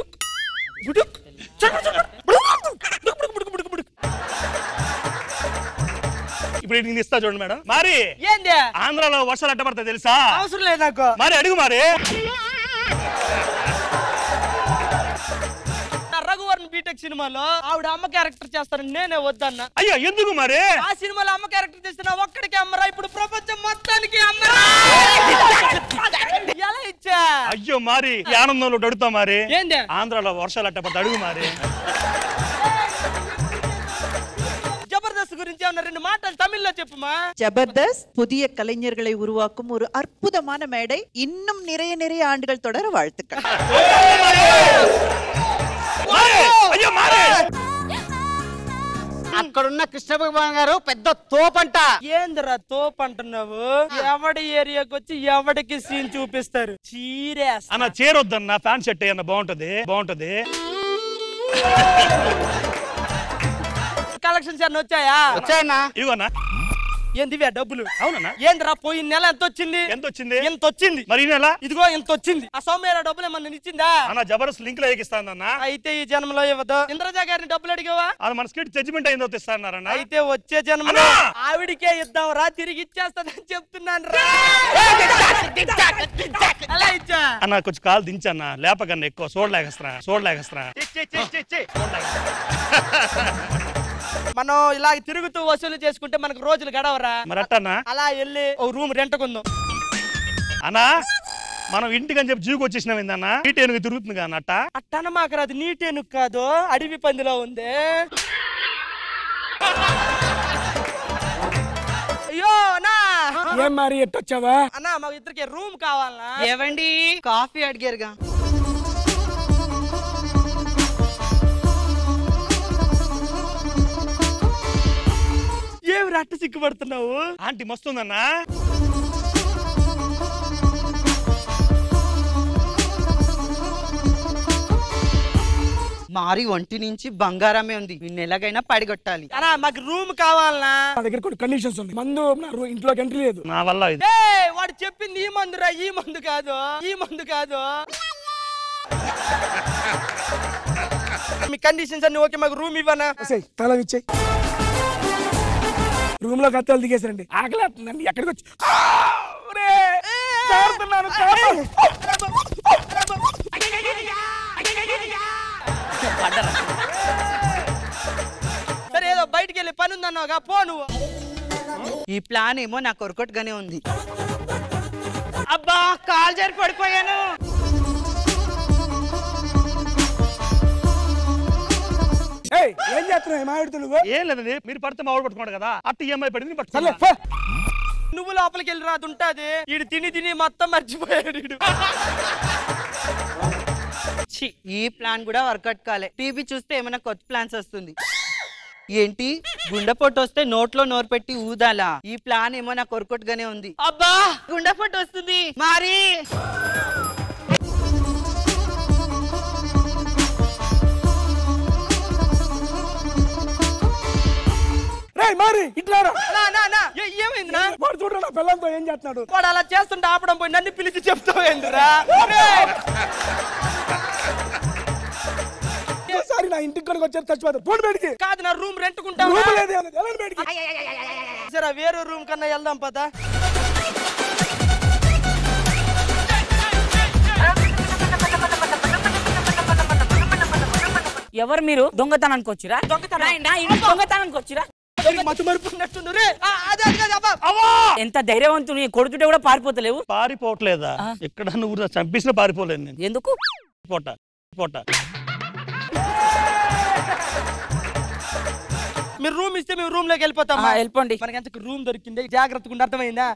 ఇప్పుడు నేను ఇస్తా చూడండి మేడం మరి ఏంది ఆంధ్రాలో వర్షాలు ఎట్ట పడతాయి తెలుసా అవసరం లేదు నాకు మరి అడుగు మరి నా రఘువర్ని బీటెక్ సినిమాలో ఆవిడ అమ్మ క్యారెక్టర్ చేస్తాను నేనే వద్దన్నా అయ్యో ఎందుకు మరి ఆ సినిమాలో అమ్మ క్యారెక్టర్ చేసిన ఒక్కడికి అమ్మరా ఇప్పుడు ప్రపంచం మొత్తానికి అమ్మరా ఎలా ఇచ్చా అయ్యో మరి ఈ ఆనందంలో అడుగుతా మరి ఏంది? ఆంధ్రాలో వర్షాలు అట్టపడి అడుగు మరి జబర్దస్త్ గురించి ఏమన్నా రెండు మాటలు తమిళ్లో చెప్పుమా ஜபர்தஸ்த் புதிய கலைஞர்களை உருவாக்கும் ஒரு அற்புதமான மேடை இன்னும் நிறைய நிறைய ஆண்டுகள் தொடர வாழ்த்துக்கள் అయ్యో మారే అక్కడున్న కృష్ణ భగవాన్ గారు పెద్ద తోపంట ఏందిరా తోపు అంటున్నావు ఎవడి ఏరియాకి వచ్చి ఎవడికి సీన్ చూపిస్తారు చీరేస్తా అన్న చేరొద్దన్న ఫ్యాన్ సెట్ అయ్యన్న బాగుంటది బాగుంటది కలెక్షన్స్ అన్న వచ్చాయా వచ్చాయన్నా ఇవన్నా ఏంది ఇవే డబ్బులు అవునన్నా ఏందిరా పోయిన నెల ఎంత వచ్చింది ఎంత వచ్చింది ఎంత వచ్చింది మరి ఈ నెల ఇదిగో ఎంత వచ్చింది ఆ సౌమ్యరా డబ్బులు ఏమన్నా ఇచ్చిందా అన్న జబర్దస్త్ లింక్ లో ఎగిస్తానన్న అయితే ఈ జన్మలో ఇవ్వదు ఇంద్రజా గారిని డబ్బులు అడిగావా అది మన స్కిట్ జడ్జిమెంట్ అయిందో తెస్తానన్నారన్న అయితే వచ్చే జన్మలో ఆవిడికే ఇద్దాం రా తిరిగి ఇచ్చేస్తానని చెప్తున్నాను రా అలా ఇచ్చా అన్న కొంచెం కాలు దించన్న లేపకన్నా ఎక్కువ చూడలేకస్తున్నా చూడలేకస్తున్నా మనం ఇలా తిరుగుతూ వసూలు చేసుకుంటే మనకు రోజులు గడవరా మరి అట్టన్నా అలా వెళ్ళి ఓ రూమ్ రెంట్కుందాం అన్నా మనం ఇంటికి అని చెప్పి జూకి వచ్చేసినాం ఏందన్నా నీటి ఏనుగు తిరుగుతుంది కదా అట్ట అట్టన మాకు అది నీటేను కాదు అడవి పందిలో ఉంది అయ్యో అన్నా ఏం మరి ఎట్టొచ్చావా అన్నా మాకు ఇద్దరికి రూమ్ కావాలనా ఏవండి కాఫీ అడిగారుగా ఏమి రట్ట సిగ్గుపడుతున్నావు ఆంటీ మస్తుందన్నా మారి ఒంటి నుంచి బంగారమే ఉంది నిన్న ఎలాగైనా పడిగొట్టాలి అన్నా మాకు రూమ్ కావాలనా నా దగ్గర కొన్ని కండిషన్స్ ఉన్నాయి మందు నా రూ- ఇంట్లోకి ఎంట్రీ లేదు నా వల్ల ఇది ఏయ్, వాడు చెప్పింది ఈ మందురా ఈ మందు కాదు ఈ మందు కాదు మీ కండిషన్స్ అన్ని ఓకే మాకు రూమ్ ఇవ్వనా ఒసేయ్, తాళం ఇచ్చేయి రూమ్ లో కత్తాలు దిగేసారండి ఆకలి అవుతుందండి ఎక్కడికి వచ్చి ఆ! ఒరే! జారుతున్నాను, కాపాడు. సరే ఏదో బయటికి వెళ్ళి పని ఉందన్నావుగా పో నువ్వు ఈ ప్లాన్ ఏమో నాకు ఒరకొట్టుగానే ఉంది అబ్బా కాల్ జారి పడిపోయాను ఏయ్, ఏం చేస్తున్నావు మావిడితో నువ్వు ఏం లేదండి మీరు పడితే మా వాడు పట్టుకోండి కదా అట్ట ఈఎంఐ పడింది సర్లే, పట్టుకోండి పో. నువ్వు లోపలికి వెళ్ళి రాదు ఉంటది ఈడు తిని తిని మొత్తం మర్చిపోయాడు ఈడు ఛీ, ఈ ప్లాన్ కూడా వర్కౌట్ కాలే టీవీ చూస్తే ఏమైనా కొత్త ప్లాన్స్ వస్తుంది ఏంటి గుండెపోటు వస్తే నోట్లో నోరు పెట్టి ఊదాలా ఈ ప్లాన్ ఏమో నాకు వర్కౌట్గానే ఉంది అబ్బా గుండెపోటు వస్తుంది మరి రేయ్ మారి ఇట్లారా నా, నా, నా, ఏ- ఏమైందిరా వాడు చూడరా నా పిల్లలతో ఏం చేస్తున్నాడు వాడు అలా చేస్తుంటే ఆపడం పోయి నన్ను పిలిచి చెప్తావేందిరా ఒకసారి నా ఇంటికి కొనుక వచ్చారు చచ్చిపోతారు ఫోన్ బయటికి కాదు నా రూమ్ రెంట్కుంటావా రూమ్ లేదు ఏమన్నా, వెళ్ళండి బయటికి సరే వేరే రూమ్ కన్నా వెళ్దాం పదా ఎవరు మీరు దొంగతనానికి వచ్చిరా నా ఇంటి దొంగతనానికి వచ్చిరా మత్తు మరుపు ఉన్నట్టుంది రే ఆ, అదే అదే అదే, అబ్బా. ఎంత ధైర్యవంతుని కొడుతుంటే కూడా పారిపోతలేవు పారిపోవట్లేదా ఇక్కడ నువ్వు చంపేసిన పారిపోలేదు నేను ఎందుకు పోట పోట మీరు రూమ్ ఇస్తే మేము రూమ్ లోకి వెళ్ళిపోతాం ఆ, వెళ్ళిపోండి. మనకి ఎంత రూమ్ దొరికింది జాగ్రత్తగా ఉండి అర్థమైందా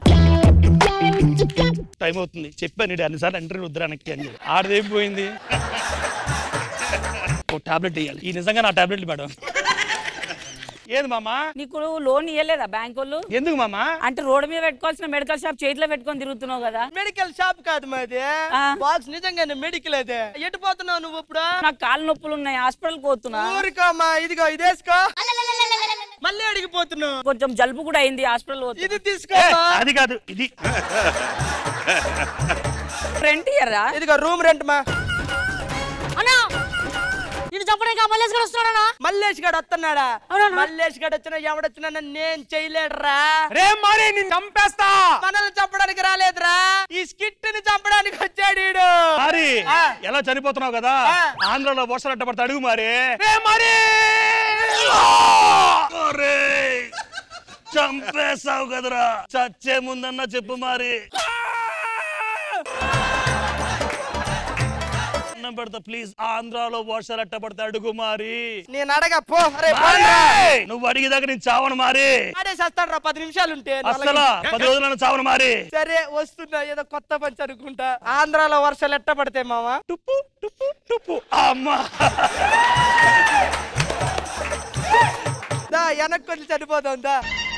టైం అవుతుంది చెప్పాను నీడు అన్నిసార్లు ఎంట్రీ వద్దరానికి అని చెప్పి. ఆడదేం పోయింది ఓ టాబ్లెట్ ఇవ్వాలి ఈ నిజంగా నా టాబ్లెట్లు మేడం ఏది మామా నీకు లోన్ ఇవ్వలేదా బ్యాంక్ వాళ్ళు ఎందుకు మామా అంటే రోడ్డు మీద పెట్టుకోవాల్సిన మెడికల్ షాప్ చేతిలో పెట్టుకొని తిరుగుతున్నావు కదా మెడికల్ షాప్ కాదు మాది బాక్స్ నిజంగానే మెడికల్ అదే ఎటు పోతున్నావు నువ్వు ఇప్పుడు నాకు కాళ్ళు నొప్పులు ఉన్నాయి హాస్పిటల్ పోతున్నా ఊరికోమ్మా ఇదిగో ఇదేసుకో మళ్ళీ అడిగిపోతున్నావు కొంచెం జలుబు కూడా అయింది హాస్పిటల్ ఇది తీసుకో అది కాదు ఇది రెంట్ ఇయరా ఇదిగో రూమ్ రెంట్ మా నేను చెప్పడానికి మల్లేష్ గారు వస్తున్నాడా మల్లేష్ గడు వస్తున్నాడా మల్లేష్ గడు వచ్చినా ఎవడొచ్చినా నన్ను నేను చేయలేడురా రే మరి నేను చంపేస్తా మనల్ని చంపడానికి రాలేదురా ఈ స్కిట్ ని చంపడానికి వచ్చాడు ఈడు మరి ఆ. ఎలా చనిపోతున్నావు కదా ఆంధ్రలో వర్షాలు అట్టబడితే అడుగు మరి రే మరి ఒరేయ్, చంపేస్తావు కదరా చచ్చే ముందన్నా చెప్పు మరి అన్నం పెడతా ప్లీజ్ ఆంధ్రాలో వర్షాలు అట్టబడితే అడుగు మరి నేను అడగ పో అరే మరి, నువ్వు అడిగేదాకా నేను చావను మరి అడే చేస్తాడు రా పది నిమిషాలు ఉంటే అసలా పది రోజులు నన్ను చావను మరి సరే వస్తున్నా ఏదో కొత్త పంచి అనుకుంటా ఆంధ్రాలో వర్షాలు ఎట్ట పడతాయి మామ టుప్పు టుప్పు టుప్పు అమ్మా దా వెనక్కి కొంచెం చనిపోదాం దా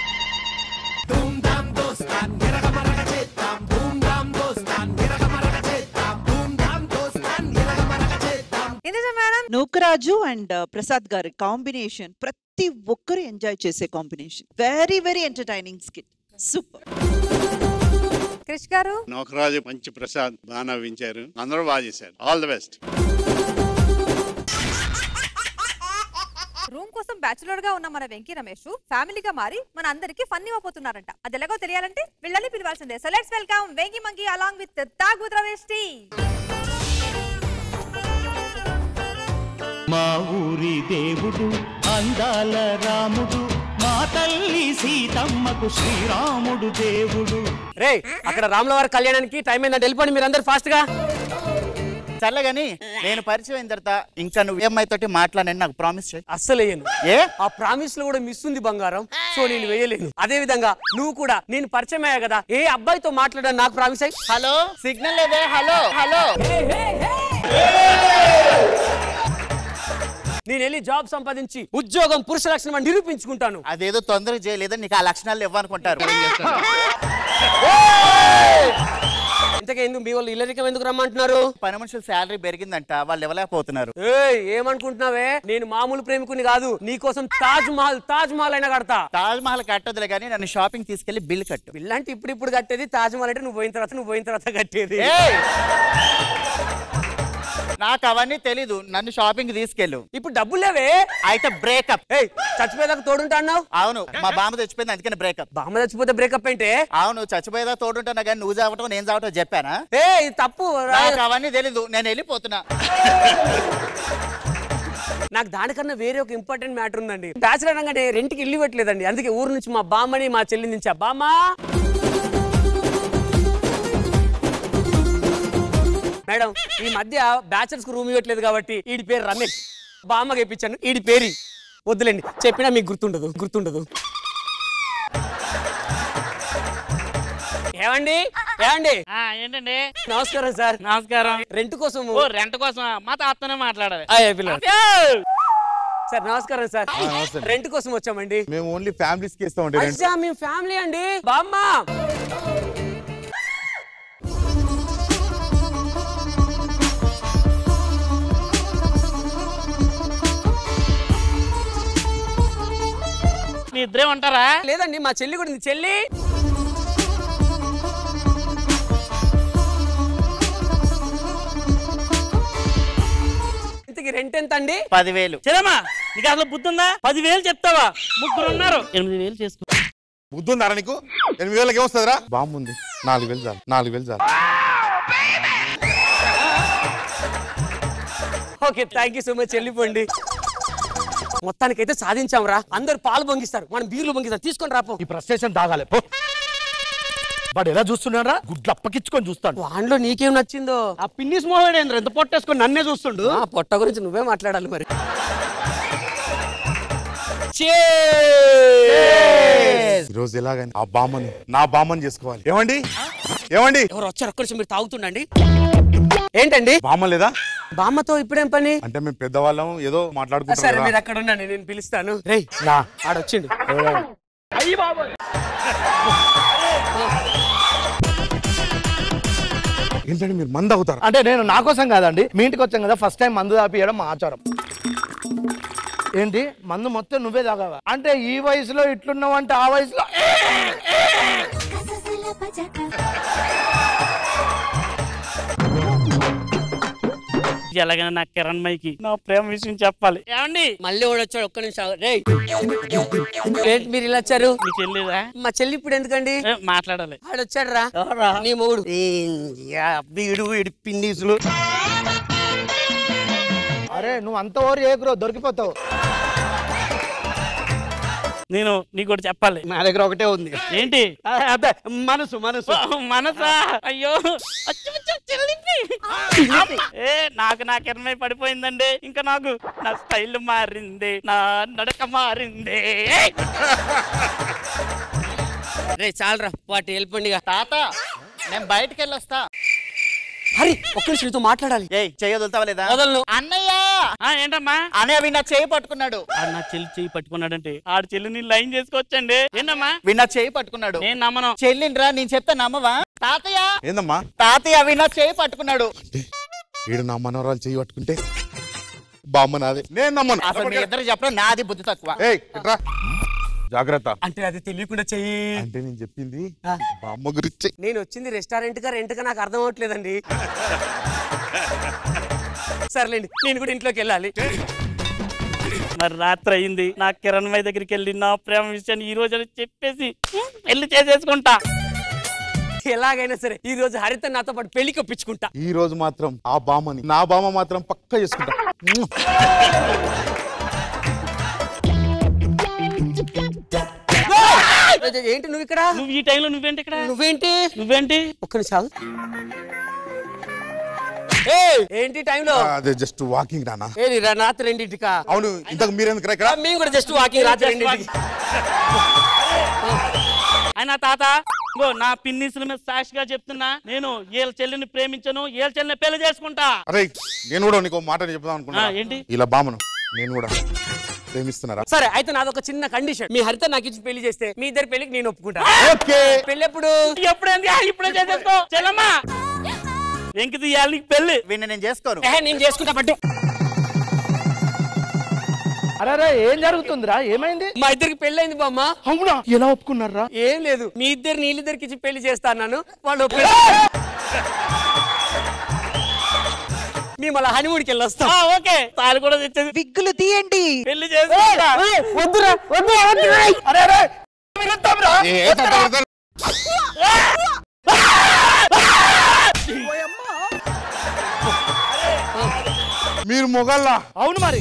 ఇందులో మేడం నూకరాజు అండ్ ప్రసాద్ గారి కాంబినేషన్ ప్రతి ఒక్కరు ఎంజాయ్ చేసే combination very very entertaining skit super Krish garu Naukaraju మంచి ప్రసాద్ బాగా నవ్వించారు అందరూ బాగా చేశారు ఆల్ ది బెస్ట్ రూమ్ కోసం బ్యాచులర్ గా ఉన్న మన వెంకీ రమేష్ ఫ్యామిలీగా మారి మన అందరికి ఫన్ ఇవ్వబోతున్నారంట అది ఎలాగో తెలియాలంటే వీళ్ళని పిలవాల్సిందే so let's welcome Venky monkey along with తాగు రమేష్ టీ మా ఊరి దేవుడు అందాల రాముడు మా తల్లి సీతమ్మకు శ్రీరాముడు దేవుడు రే అక్కడ రాముల వారి కళ్యాణానికి టైం అయిందంటే వెళ్ళిపోండి మీరు అందరు ఫాస్ట్ గా సర్లే గాని నేను పరిచయం అయిన తర్వాత ఇంకా నువ్వు ఏ అమ్మాయి తోటి మాట్లాడని నాకు ప్రామిస్ చేయి అస్సలు వేయను ఏ ఆ ప్రామిస్ లో కూడా మిస్ ఉంది బంగారం సో నేను వేయలేను అదే విధంగా నువ్వు కూడా నేను పరిచయం అయ్యా కదా ఏ అబ్బాయితో మాట్లాడని నాకు ప్రామిస్ అయ్యి హలో సిగ్నల్ లేదే హలో హలో నేను వెళ్ళి జాబ్ సంపాదించి ఉద్యోగం పురుష లక్షణం అని నిరూపించుకుంటాను అదేదో తొందరగా చేయలేదని నీకు ఆ లక్షణాలు ఇవ్వనుకుంటారు ఇంతకే ఎందుకు మీ వాళ్ళు ఇల్లరికం ఎందుకు రమ్మంటున్నారు పని మనుషుల శాలరీ పెరిగిందంట వాళ్ళు ఇవ్వలేకపోతున్నారు ఏయ్ ఏమనుకుంటున్నావే నేను మామూలు ప్రేమికుని కాదు నీకోసం తాజ్ మహల్ తాజ్ మహల్ అయినా కడతా తాజ్ మహల్ కట్టదులే కానీ నన్ను షాపింగ్ తీసుకెళ్లి బిల్ కట్టు బిల్ అంటే ఇప్పుడు ఇప్పుడు కట్టేది తాజ్ మహల్ అంటే నువ్వు పోయిన తర్వాత నువ్వు పోయిన తర్వాత కట్టేది ఏయ్! నాకు అవన్నీ తెలీదు నన్ను షాపింగ్ తీసుకెళ్ళు ఇప్పుడు డబ్బులు లేవే అయితే బ్రేకప్ ఏయ్ చచ్చిపోయేదాకా తోడుంటా అన్నావు అవును మా బామ్మ చచ్చిపోయింది అందుకని బ్రేకప్ బామ్మ చచ్చిపోతే బ్రేకప్ ఏంటే అవును చచ్చిపోయేదా తోడుంటున్నా కానీ నువ్వు చావటం నేను చావటం చెప్పానా ఏ ఇది తప్పు నాకు అవన్నీ తెలీదు నేను వెళ్ళిపోతున్నా నాకు దానికన్నా వేరే ఒక ఇంపార్టెంట్ మ్యాటర్ ఉందండి బ్యాచులర్ అనగానే రెంట్కి ఇల్లు ఇవ్వట్లేదండి అందుకే ఊరు నుంచి మా బామ్మని మా చెల్లి నుంచి బామ్మ మేడం ఈ మధ్య బ్యాచులర్స్ కు రూమ్ ఇవ్వట్లేదు కాబట్టి వీడి పేరు రమేష్ బామ్మకి ఇప్పించాను వీడి పేరు వద్దులేండి చెప్పినా మీకు గుర్తుండదు గుర్తుండదు ఏమండి ఏమండి ఏంటండి నమస్కారం సార్ నమస్కారం రెంట్ కోసం ఓ రెంట్ కోసం మా తాతనే మాట్లాడాలి అయ్యే పిల్లలు. సార్ నమస్కారం సార్ ఆ, నమస్తే. రెంట్ కోసం వచ్చామండి మేము ఓన్లీ ఫ్యామిలీస్ కి ఇస్తామండి రెంట్ అచ్చా మేము ఫ్యామిలీ అండి బామ్మ మీ ఇద్దరే ఉంటారా లేదండి మా చెల్లి కూడా ఉంది చెల్లి ఇంతకి రెంట్ ఎంత అండి పదివేలు చెల్లమ్మా నీకు అసలు బుద్ధి ఉందా పదివేలు చెప్తావా ముగ్గురు ఉన్నారు ఎనిమిది వేలు చేసుకో బుద్ధి ఉందా నీకు ఎనిమిది వేలకి ఏమొస్తుందిరా బాంబు ఉంది నాలుగు వేలు చాలు నాలుగు వేలు చాలు okay thank you so much వెళ్ళిపోండి మొత్తానికైతే సాధించాంరా అందరు పాలు పొంగిస్తారు మనం బీర్లు పొంగిస్తారు తీసుకొని రాపో ఈ ప్రస్టేషన్ తాగాలి పో వాడు ఎలా చూస్తున్నారా గుడ్లు అప్పకిచ్చుకొని చూస్తాడు వాడిలో నీకేం నచ్చిందో ఆ పిన్నిస్ మోహన్ ఎంత పొట్టేసుకొని నన్నే చూస్తుండు ఆ పొట్ట గురించి నువ్వే మాట్లాడాలి మరి ఈ రోజు ఎలాగని ఆ బామ్మని నా బామ్మని చేసుకోవాలి ఏమండి ఏమండి ఎవరు వచ్చారు ఒక్క నిమిషం మీరు తాగుతుండండి ఏంటండి బామ్మ లేదా బామ్మతో ఇప్పుడేం పని అంటే మేము పెద్దవాళ్ళం ఏదో సరే మాట్లాడుకుంటాం మీరు అక్కడ ఉండండి నేను పిలుస్తాను రే నా ఆడొచ్చిండు అయ్యి బాబు ఏంటంటే మీరు మంద అవుతారు అంటే నేను నా కోసం కాదండి మీ ఇంటికి వచ్చాం కదా ఫస్ట్ టైం మందు తాపియడం మా ఆచారం ఏంటి మందు మొత్తం నువ్వే తాగావా అంటే ఈ వయసులో ఇట్లున్నావు అంటే ఆ వయసులో ఎలాగైనా నా కిరణ్ మైకి నా ప్రేమ విషయం చెప్పాలి ఏమండి మళ్ళీ వాడు వచ్చాడు ఒక్క నిమిషం రే ఏంటి మీరు ఇలా వచ్చారు మీ చెల్లిదా మా చెల్లి ఇప్పుడు ఎందుకండి ఏ, మాట్లాడాలి ఆడు వచ్చాడు రా నీ మొగుడు వీడు వీడి పిన్నీసులు అరే నువ్వు అంత ఓరి ఏకురో దొరికిపోతావు నేను నీకు ఒకటి చెప్పాలి నా దగ్గర ఒకటే ఉంది ఏంటి ఆ, అబ్బే మనసు మనసు ఓ, మనసా అయ్యో అచ్చు, అచ్చు, చెల్లిపి. ఏ నాకు నా కిరణమై పడిపోయిందండి ఇంకా నాకు నా స్టైల్ మారింది నా నడక మారింది రే చాలరా వాటి వెళ్ళిపోండి తాత నేను బయటికి వెళ్ళొస్తా హరి ఒక్క నిమిషం నీతో మాట్లాడాలి ఏయ్ చెయ్యి వదులుతావా లేదా వదలను అన్నయ్య ఆ, ఏంటమ్మా అన్నయ్య వీడు నా చేయి పట్టుకున్నాడు ఆడు నా చెల్లి చెయ్యి పట్టుకున్నాడంటే ఆడు చెల్లిని లైన్ చేసుకోవచ్చండి ఏంటమ్మా వీడు నా చేయి పట్టుకున్నాడు నేను నమ్మను చెల్లిండ్రా నేను చెప్తా నమ్మవా తాతయ్య ఏందమ్మా తాతయ్య వీడు నా చేయి పట్టుకున్నాడు వీడు నా మనవరాలు చెయ్యి పట్టుకుంటే బామ్మ నాదే నేను నమ్మను అసలు మీ ఇద్దరు చెప్పడం నాది బుద్ధి తక్కువ ఏయ్ ఇట్రా జాగ్రత్త అంటే అది తెలియకుండా చెయ్యి అంటే నేను చెప్పింది బామ్మ గురించి నేను వచ్చింది రెస్టారెంట్ గా రెంట్ గా నాకు అర్థం అవట్లేదండి సర్లేండి నేను కూడా ఇంట్లోకి వెళ్ళాలి మరి రాత్రి అయింది నా కిరణ్ మై దగ్గరికి వెళ్ళి నా ప్రేమ విషయాన్ని ఈ రోజు అని చెప్పేసి పెళ్లి చేసేసుకుంటా ఎలాగైనా సరే ఈ రోజు హరిత నాతో పాటు పెళ్లికి ఒప్పించుకుంటా ఈ రోజు మాత్రం ఆ బామ్మని నా బామ్మ మాత్రం పక్క చేసుకుంటా ఏంటి నువ్వు ఇక్కడ నువ్వు ఈ టైంలో నువ్వేంటి ఇక్కడ నువ్వేంటి నువ్వేంటి ఒక్క నిమిషం ఏయ్, ఏంటి టైంలో అదే జస్ట్ వాకింగ్ రానా ఏది రా- రాత్రి రెండింటికా అవును ఇంతకు మీరెందుకు ఇక్కడ మేము కూడా జస్ట్ వాకింగ్ రాత్రి రెండింటికి అయినా తాత ఇగో నా పిన్నిసుల మీద సాక్షిగా చెప్తున్నా నేను ఏళ్ళ చెల్లిని ప్రేమించను ఏళ్ళ చెల్లిని పెళ్లి చేసుకుంటా అరే నేను కూడా నీకు ఒక మాట చెప్దాం అనుకున్నా ఆ, ఏంటి? ఇలా బామ్మను నేను కూడా ప్రేమిస్తున్నారా సరే అయితే నాదొక చిన్న కండిషన్ మీ హరిత నాకు ఇచ్చి పెళ్లి చేస్తే మీ ఇద్దరి పెళ్లికి నేను ఒప్పుకుంటా ఓకే పెళ్లి ఎప్పుడు ఎప్పుడేంది ఆ, ఇప్పుడే చేసేసుకో చెల్లమ్మా వెంకిది ఇవాళ నీకు పెళ్లి వీడిని నేను చేసుకోను ఏహే, నేను చేసుకుంటా పట్టు అరే ఏం జరుగుతుందిరా ఏమైంది మా ఇద్దరికి పెళ్ళైంది బామ్మ అవునా ఎలా ఒప్పుకున్నారా ఏం లేదు మీ ఇద్దరు నీళ్ళిద్దరికి ఇచ్చి పెళ్లి చేస్తా అన్నాను వాళ్ళు ఒప్పుకో- మేము అలా హనీమూడికి వెళ్ళొస్తాం ఓకే తాను కూడా తెచ్చేది విగ్గులు తీయండి పెళ్లి చేసుకుంటా వద్దురా వద్దు వద్దు అరే అరే మీరు మొగల్లా అవును మరి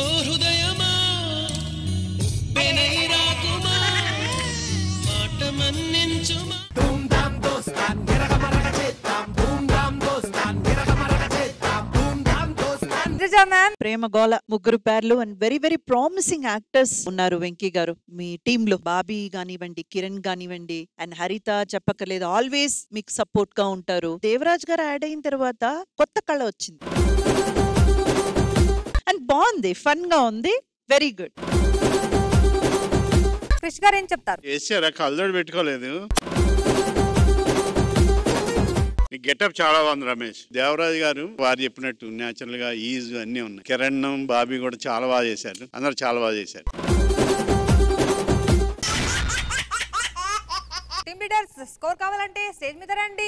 ఇంద్రజ మ్యామ్ ప్రేమ గోల ముగ్గురు పేర్లు and very very promising actors ఉన్నారు వెంకీ గారు మీ టీమ్ లో బాబీ కానివ్వండి కిరణ్ కానివ్వండి అండ్ హరిత చెప్పక్కర్లేదు ఆల్వేస్ మీకు సపోర్ట్ గా ఉంటారు దేవరాజ్ గారు యాడ్ అయిన తర్వాత కొత్త కళ వచ్చింది అండ్ బాగుంది ఫన్ గా ఉంది వెరీ గుడ్ కృష్ణ గారు ఏం చెప్తారు వేసారా కళ్ళజోడు పెట్టుకోలేదు ఈ గెటప్ చాలా బాగుంది రమేష్ దేవరాజు గారు వారు చెప్పినట్టు న్యాచురల్ గా ఈజ్ అన్ని ఉన్నాయి కిరణ్ బాబీ కూడా చాలా బాగా చేశారు అందరూ చాలా బాగా చేశారు టీమ్ లీడర్స్ స్కోర్ కావాలంటే స్టేజ్ మీద రండి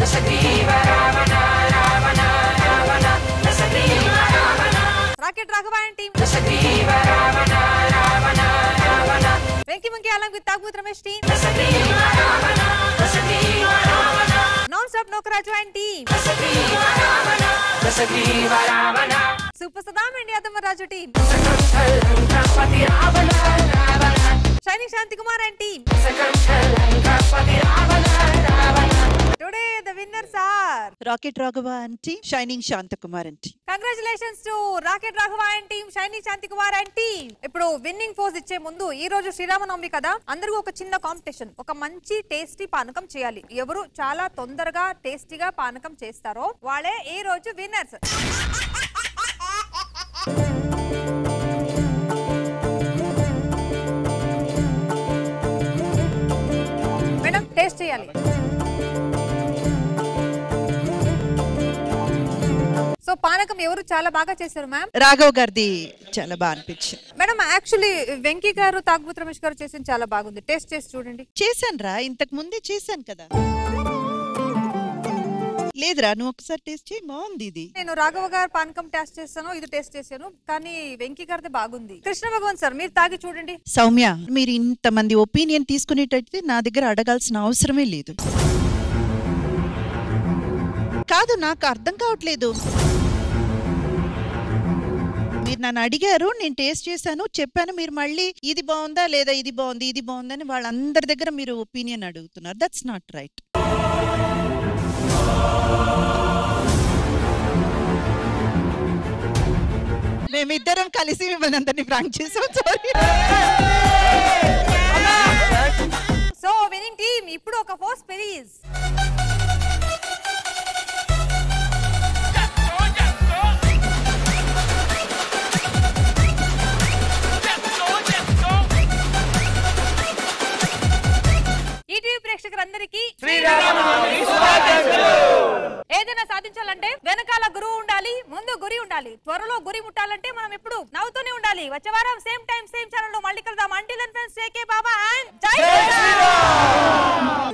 rocket Raghava and team Venky monkey along with తాగుత్ Ramesh team non stop Naukaraju and team super Saddam and Yadammaraju team shining Shanti Kumar and team today the winners are rocket Raghava aunty shining Shanthakumar aunty congratulations to rocket Raghava and team shining Shanti Kumar and team ఇప్పుడు winning pose ఇచ్చే ముందు ఈ రోజు శ్రీరామనవమి కదా అందరికీ ఒక చిన్న కాంపిటీషన్ ఒక మంచి టేస్టీ పానకం చేయాలి ఎవరు చాలా తొందరగా టేస్టీగా పానకం చేస్తారో వాళ్ళే ఈ రోజు విన్నర్స్ మేడం టేస్ట్ చేయాలి సో పానకం ఎవరు చాలా బాగా చేశారు మ్యామ్ రాఘవ్ గారిది చాలా బాగా అనిపించింది మేడం యాక్చువల్లీ వెంకీ గారు తాగుబోతు రమేష్ గారు చేసింది చాలా బాగుంది టేస్ట్ చేసి చూడండి చేశాను రా ఇంతకు ముందే చేశాను కదా లేదురా నువ్వు ఒకసారి టేస్ట్ చేయి బాగుంది ఇది నేను రాఘవ గారు పానకం టేస్ట్ చేశాను ఇది టేస్ట్ చేశాను కానీ వెంకీ గారిది బాగుంది కృష్ణ భగవాన్ సార్ మీరు తాగి చూడండి సౌమ్య మీరు ఇంతమంది ఒపీనియన్ తీసుకునేటైతే నా దగ్గర అడగాల్సిన అవసరమే లేదు కాదు నాకు అర్థం కావట్లేదు మీరు నన్ను అడిగారు నేను టేస్ట్ చేశాను చెప్పాను మీరు మళ్ళీ ఇది బాగుందా లేదా ఇది బాగుంది ఇది బాగుందని వాళ్ళందరి దగ్గర మీరు ఒపీనియన్ అడుగుతున్నారు దట్స్ నాట్ రైట్ మేమిద్దరం కలిసి మిమ్మల్ని అందరినీ ప్రాంక్ చేసాం సారీ సో వినింగ్ టీమ్ ఇప్పుడు ఒక ఫోర్స్ పెరీస్ ఈటీవీ ప్రేక్షకులందరికీ ఏదైనా సాధించాలంటే వెనకాల గురువు ఉండాలి ముందు గురి ఉండాలి త్వరలో గురి ముట్టాలంటే మనం ఎప్పుడు నవ్వుతూనే ఉండాలి వచ్చే వారం సేమ్ టైం సేమ్ ఛానల్ లో మళ్ళీ కలుద్దాం అంటిల్ ఫ్రెండ్స్ బాబా అండ్ జై శ్రీరామ్